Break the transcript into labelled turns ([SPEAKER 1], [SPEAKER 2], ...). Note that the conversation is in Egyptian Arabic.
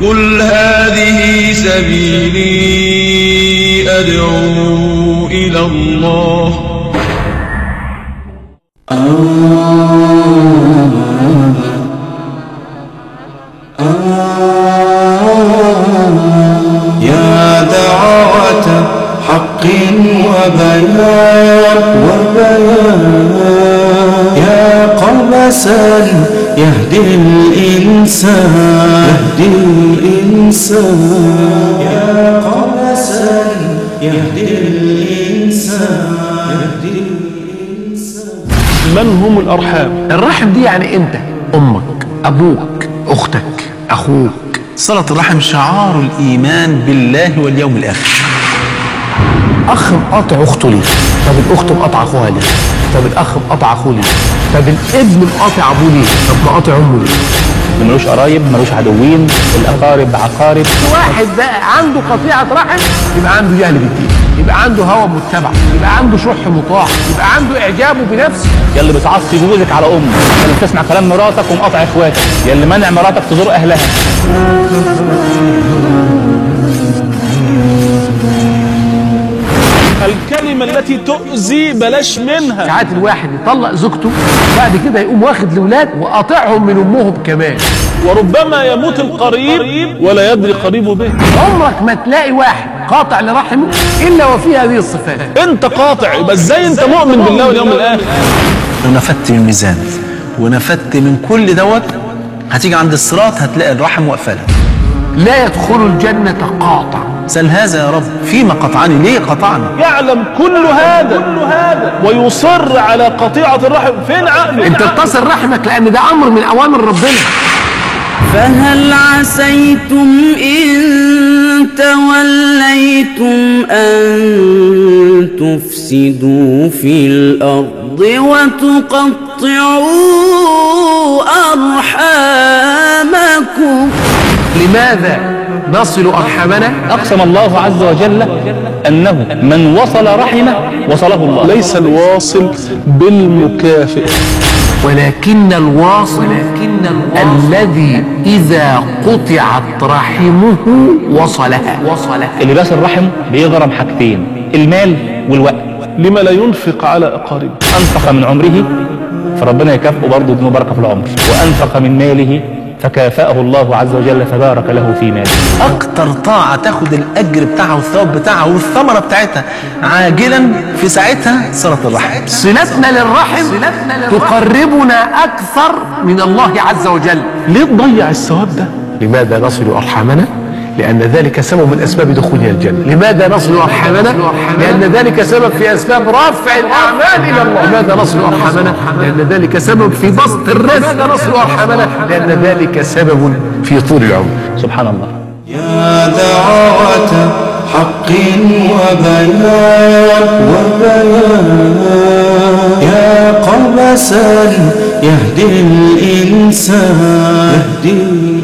[SPEAKER 1] قل هذه سبيلي أدعو إلى الله
[SPEAKER 2] يا دعوة حق وبيان وبيان يا قبسا يهدي الإنسان يهدي الإنسان يا قبسا يهدي الإنسان يهدي الإنسان
[SPEAKER 3] من هم الأرحام
[SPEAKER 4] الرحم دي يعني انت امك ابوك اختك اخوك
[SPEAKER 5] صلة الرحم شعار الإيمان بالله واليوم الآخر
[SPEAKER 4] اخ مقاطع اخته ليه طب الاخت مقاطع اخوها ليه طب الاخ مقاطع اخوه ليه طب الابن مقاطع ابوه ليه طب مقاطع امه ليه
[SPEAKER 6] ملوش قرايب ملوش عدوين الاقارب عقارب
[SPEAKER 4] واحد بقى عنده قطيعه رحم يبقى عنده جهل بالدين يبقى عنده هوى متبع يبقى عنده شح مطاع يبقى عنده اعجابه بنفسه
[SPEAKER 6] يا اللي بتعصي جوزك على امك يا اللي بتسمع كلام مراتك ومقاطع اخواتك يا اللي منع مراتك تزور اهلها
[SPEAKER 3] الكلمة التي تؤذي بلاش منها
[SPEAKER 4] ساعات الواحد يطلق زوجته وبعد كده يقوم واخد الاولاد وقاطعهم من امهم كمان
[SPEAKER 3] وربما يموت القريب ولا يدري قريبه به
[SPEAKER 4] عمرك ما تلاقي واحد قاطع لرحمه الا وفيه هذه الصفات
[SPEAKER 3] انت قاطع يبقى ازاي انت مؤمن بالله واليوم الاخر
[SPEAKER 5] لو نفدت من الميزان ونفدت من كل دوت هتيجي عند الصراط هتلاقي الرحم واقفة لك
[SPEAKER 4] لا يدخل الجنة قاطع
[SPEAKER 5] سل هذا يا رب فيما قطعني ليه قطعني
[SPEAKER 3] يعلم كل هذا كل هذا ويصر على قطيعة الرحم فين عقله
[SPEAKER 4] انت اتصل رحمك لان ده امر من اوامر ربنا
[SPEAKER 7] فهل عسيتم إن توليتم أن تفسدوا في الأرض وتقطعوا أرحامكم
[SPEAKER 4] لماذا نصل ارحامنا
[SPEAKER 6] اقسم الله عز وجل انه من وصل رحمه وصله الله
[SPEAKER 3] ليس الواصل بالمكافئ
[SPEAKER 4] ولكن الواصل الذي اذا قطعت رحمه وصلها وصلها
[SPEAKER 6] اللي بيصل رحمه بيغرم حاجتين المال والوقت
[SPEAKER 3] لما لا ينفق على أقاربه
[SPEAKER 6] انفق من عمره فربنا يكافئه برضه اديله بركه في العمر وانفق من ماله فكافأه الله عز وجل فبارك له في ماله
[SPEAKER 5] اكتر طاعة تاخد الاجر بتاعها والثواب بتاعها والثمرة بتاعتها عاجلا في ساعتها صلة الرحم
[SPEAKER 4] صلتنا للرحم تقربنا اكثر من الله عز وجل
[SPEAKER 3] ليه تضيع الثواب ده
[SPEAKER 4] لماذا نصل ارحامنا لأن ذلك سبب من أسباب دخولنا الجنة لماذا نصل أرحامنا؟ لأن ذلك سبب في أسباب رفع الأعمال إلى الله لماذا نصل أرحامنا؟ لأن ذلك سبب في بسط الرزق لماذا نصل أرحامنا؟ لأن ذلك سبب في طول العمر
[SPEAKER 6] سبحان الله
[SPEAKER 2] يا دعوة حق وبيان وبيان يا قبسا يهدي الإنسان يهدي